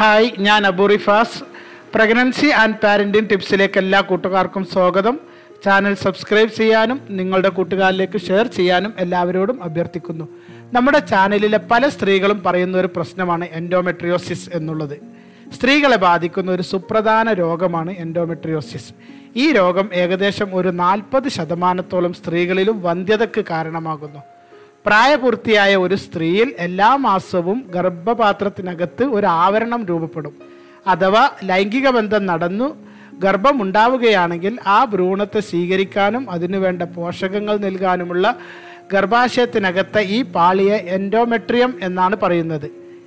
hi ഞാൻ Abu Rifas pregnancy and parenting ടിപ്സിലേക്ക് എല്ലാ കൂട്ടുകാർക്കും സ്വാഗതം ചാനൽ സബ്സ്ക്രൈബ് ചെയ്യാനും നിങ്ങളുടെ കൂട്ടുകാരിലേക്ക് ഷെയർ ചെയ്യാനും എല്ലാവരോടും അഭ്യർത്ഥിക്കുന്നു നമ്മുടെ ചാനലിലെ പല സ്ത്രീകളും പറയുന്ന ഒരു പ്രശ്നമാണ് എൻഡോമെട്രിയോസിസ് എന്നുള്ളത് സ്ത്രീകളെ ബാധിക്കുന്ന ഒരു സുപ്രധാന രോഗമാണ് എൻഡോമെട്രിയോസിസ് ഈ രോഗം ഏകദേശം ഒരു നാൽപ്പത് ശതമാനത്തോളം സ്ത്രീകളിലും വന്ധ്യതയ്ക്ക് കാരണമാകുന്നു പ്രായപൂർത്തിയായ ഒരു സ്ത്രീയിൽ എല്ലാ മാസവും ഗർഭപാത്രത്തിനകത്ത് ഒരു ആവരണം രൂപപ്പെടും അഥവാ ലൈംഗിക ബന്ധം നടന്നു ഗർഭമുണ്ടാവുകയാണെങ്കിൽ ആ ഭ്രൂണത്തെ സ്വീകരിക്കാനും അതിനുവേണ്ട പോഷകങ്ങൾ നൽകാനുമുള്ള ഗർഭാശയത്തിനകത്തെ ഈ പാളിയെ എൻഡോമെട്രിയം എന്നാണ് പറയുന്നത്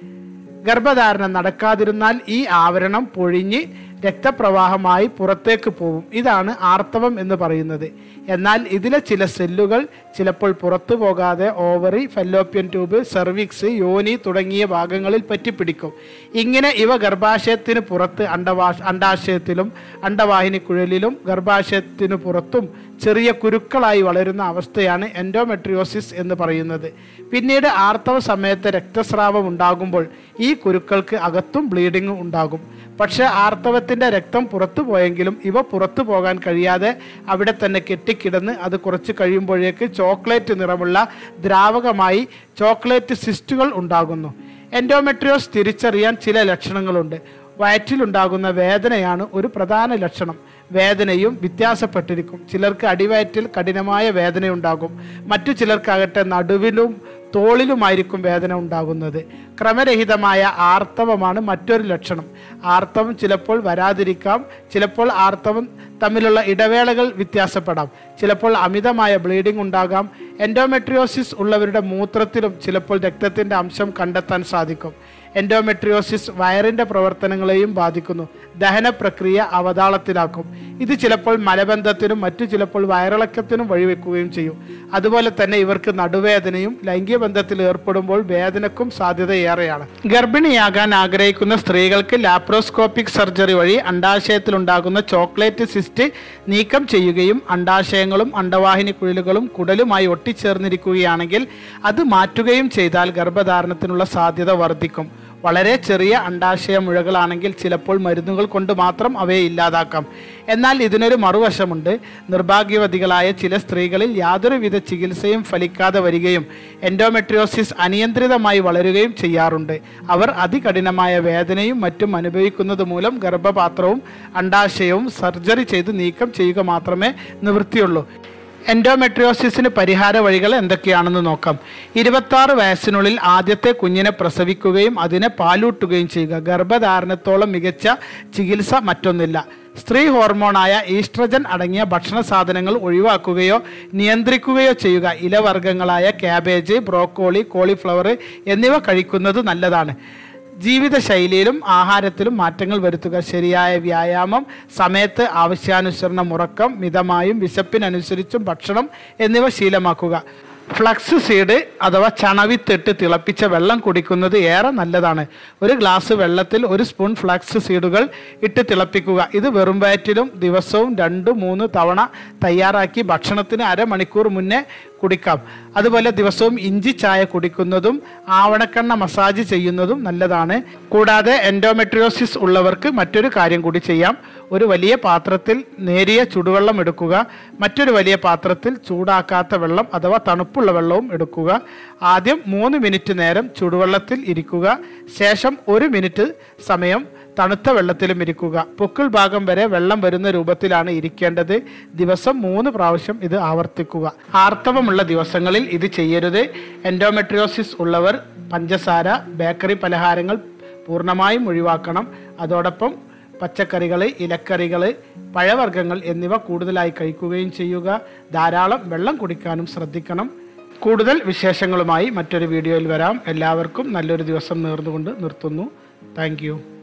ഗർഭധാരണം നടക്കാതിരുന്നാൽ ഈ ആവരണം പൊഴിഞ്ഞ് രക്തപ്രവാഹമായി പുറത്തേക്ക് പോകും ഇതാണ് ആർത്തവം എന്ന് പറയുന്നത് എന്നാൽ ഇതിലെ ചില സെല്ലുകൾ ചിലപ്പോൾ പുറത്തു പോകാതെ ഓവറി ഫെല്ലോപ്യൻ ട്യൂബ് സെർവിക്സ് യോനി തുടങ്ങിയ ഭാഗങ്ങളിൽ പറ്റിപ്പിടിക്കും ഇങ്ങനെ ഇവ ഗർഭാശയത്തിന് പുറത്ത് അണ്ടവാ അണ്ടാശയത്തിലും അണ്ടവാഹിനി കുഴലിലും ഗർഭാശയത്തിന് പുറത്തും ചെറിയ കുരുക്കളായി വളരുന്ന അവസ്ഥയാണ് എൻഡോമെട്രിയോസിസ് എന്ന് പറയുന്നത് പിന്നീട് ആർത്തവ സമയത്ത് രക്തസ്രാവം ഉണ്ടാകുമ്പോൾ ഈ കുരുക്കൾക്ക് അകത്തും ബ്ലീഡിംഗ് ഉണ്ടാകും പക്ഷേ ആർത്തവത്തിൻ്റെ രക്തം പുറത്തു പോയെങ്കിലും ഇവ പുറത്തു പോകാൻ കഴിയാതെ അവിടെ തന്നെ കെട്ടിക്കിടന്ന് അത് കുറച്ച് കഴിയുമ്പോഴേക്ക് ചോക്ലേറ്റ് നിറമുള്ള ദ്രാവകമായി ചോക്ലേറ്റ് സിസ്റ്റുകൾ ഉണ്ടാകുന്നു എൻഡോമെട്രിയോസ് തിരിച്ചറിയാൻ ചില ലക്ഷണങ്ങളുണ്ട് വയറ്റിലുണ്ടാകുന്ന വേദനയാണ് ഒരു പ്രധാന ലക്ഷണം വേദനയും വ്യത്യാസപ്പെട്ടിരിക്കും ചിലർക്ക് അടിവയറ്റിൽ കഠിനമായ വേദനയുണ്ടാകും മറ്റു ചിലർക്കാകട്ടെ നടുവിലും തോളിലുമായിരിക്കും വേദന ഉണ്ടാകുന്നത് ക്രമരഹിതമായ ആർത്തവമാണ് മറ്റൊരു ലക്ഷണം ആർത്തവം ചിലപ്പോൾ വരാതിരിക്കാം ചിലപ്പോൾ ആർത്തവം തമ്മിലുള്ള ഇടവേളകൾ വ്യത്യാസപ്പെടാം ചിലപ്പോൾ അമിതമായ ബ്ലീഡിംഗ് ഉണ്ടാകാം എൻഡോമെട്രിയോസിസ് ഉള്ളവരുടെ മൂത്രത്തിലും ചിലപ്പോൾ രക്തത്തിൻ്റെ അംശം കണ്ടെത്താൻ സാധിക്കും എൻഡോമെട്രിയോസിസ് വയറിൻ്റെ പ്രവർത്തനങ്ങളെയും ബാധിക്കുന്നു ദഹന പ്രക്രിയ അവതാളത്തിലാക്കും ഇത് ചിലപ്പോൾ മലബന്ധത്തിനും മറ്റു ചിലപ്പോൾ വയറിളക്കത്തിനും വഴിവെക്കുകയും ചെയ്യും അതുപോലെ തന്നെ ഇവർക്ക് നടുവേദനയും ലൈംഗിക ബന്ധത്തിൽ ഏർപ്പെടുമ്പോൾ വേദനക്കും സാധ്യതയേറെയാണ് ഗർഭിണിയാകാൻ ആഗ്രഹിക്കുന്ന സ്ത്രീകൾക്ക് ലാപ്രോസ്കോപ്പിക് സർജറി വഴി അണ്ടാശയത്തിലുണ്ടാകുന്ന ചോക്ലേറ്റ് സിസ്റ്റ് നീക്കം ചെയ്യുകയും അണ്ടാശയങ്ങളും അണ്ടവാഹിനി കുഴലുകളും കുടലുമായി ഒട്ടിച്ചേർന്നിരിക്കുകയാണെങ്കിൽ അത് മാറ്റുകയും ചെയ്താൽ ഗർഭധാരണത്തിനുള്ള സാധ്യത വർദ്ധിക്കും വളരെ ചെറിയ അണ്ടാശയ മുഴകളാണെങ്കിൽ ചിലപ്പോൾ മരുന്നുകൾ കൊണ്ട് മാത്രം അവയെ ഇല്ലാതാക്കാം എന്നാൽ ഇതിനൊരു മറുവശമുണ്ട് നിർഭാഗ്യവതികളായ ചില സ്ത്രീകളിൽ യാതൊരുവിധ ചികിത്സയും ഫലിക്കാതെ വരികയും എൻഡോമെട്രിയോസിസ് അനിയന്ത്രിതമായി വളരുകയും ചെയ്യാറുണ്ട് അവർ അതികഠിനമായ വേദനയും മറ്റും അനുഭവിക്കുന്നത് മൂലം ഗർഭപാത്രവും അണ്ടാശയവും സർജറി ചെയ്ത് നീക്കം ചെയ്യുക മാത്രമേ നിവൃത്തിയുള്ളൂ എൻഡോമെട്രിയോസിസിന് പരിഹാര വഴികൾ എന്തൊക്കെയാണെന്ന് നോക്കാം ഇരുപത്താറ് വയസ്സിനുള്ളിൽ ആദ്യത്തെ കുഞ്ഞിനെ പ്രസവിക്കുകയും അതിനെ പാലൂട്ടുകയും ചെയ്യുക ഗർഭധാരണത്തോളം മികച്ച ചികിത്സ മറ്റൊന്നില്ല സ്ത്രീ ഹോർമോണായ ഈസ്ട്രജൻ അടങ്ങിയ ഭക്ഷണ സാധനങ്ങൾ ഒഴിവാക്കുകയോ നിയന്ത്രിക്കുകയോ ചെയ്യുക ഇലവർഗ്ഗങ്ങളായ ക്യാബേജ് ബ്രോക്കോളി കോളിഫ്ലവർ എന്നിവ കഴിക്കുന്നത് നല്ലതാണ് ജീവിതശൈലിയിലും ആഹാരത്തിലും മാറ്റങ്ങൾ വരുത്തുക ശരിയായ വ്യായാമം സമയത്ത് ആവശ്യാനുസരണം ഉറക്കം മിതമായും വിശപ്പിനനുസരിച്ചും ഭക്ഷണം എന്നിവ ശീലമാക്കുക ഫ്ലക്സ് സീഡ് അഥവാ ചണവിത്തിട്ട് തിളപ്പിച്ച വെള്ളം കുടിക്കുന്നത് ഏറെ നല്ലതാണ് ഒരു ഗ്ലാസ് വെള്ളത്തിൽ ഒരു സ്പൂൺ ഫ്ലക്സ് സീഡുകൾ ഇട്ട് തിളപ്പിക്കുക ഇത് വെറും വയറ്റിലും ദിവസവും രണ്ട് മൂന്ന് തവണ തയ്യാറാക്കി ഭക്ഷണത്തിന് അരമണിക്കൂർ മുന്നേ കുടിക്കാം അതുപോലെ ദിവസവും ഇഞ്ചി ചായ കുടിക്കുന്നതും ആവണക്കെണ്ണ മസാജ് ചെയ്യുന്നതും നല്ലതാണ് കൂടാതെ എൻഡോമെട്രിയോസിസ് ഉള്ളവർക്ക് മറ്റൊരു കാര്യം കൂടി ചെയ്യാം ഒരു വലിയ പാത്രത്തിൽ നേരിയ ചുടുവെള്ളം എടുക്കുക മറ്റൊരു വലിയ പാത്രത്തിൽ ചൂടാക്കാത്ത വെള്ളം അഥവാ തണുപ്പുള്ള വെള്ളവും എടുക്കുക ആദ്യം മൂന്ന് മിനിറ്റ് നേരം ചുടുവെള്ളത്തിൽ ഇരിക്കുക ശേഷം ഒരു മിനിറ്റ് സമയം തണുത്ത വെള്ളത്തിലും ഇരിക്കുക പൊക്കിൾ ഭാഗം വരെ വെള്ളം വരുന്ന രൂപത്തിലാണ് ഇരിക്കേണ്ടത് ദിവസം മൂന്ന് പ്രാവശ്യം ഇത് ആവർത്തിക്കുക ആർത്തവമുള്ള ദിവസങ്ങളിൽ ഇത് ചെയ്യരുത് എൻഡോമെട്രിയോസിസ് ഉള്ളവർ പഞ്ചസാര ബേക്കറി പലഹാരങ്ങൾ പൂർണ്ണമായും ഒഴിവാക്കണം അതോടൊപ്പം പച്ചക്കറികൾ ഇലക്കറികൾ പഴവർഗ്ഗങ്ങൾ എന്നിവ കൂടുതലായി കഴിക്കുകയും ചെയ്യുക ധാരാളം വെള്ളം കുടിക്കാനും ശ്രദ്ധിക്കണം കൂടുതൽ വിശേഷങ്ങളുമായി മറ്റൊരു വീഡിയോയിൽ വരാം എല്ലാവർക്കും നല്ലൊരു ദിവസം നേർന്നുകൊണ്ട് നിർത്തുന്നു താങ്ക്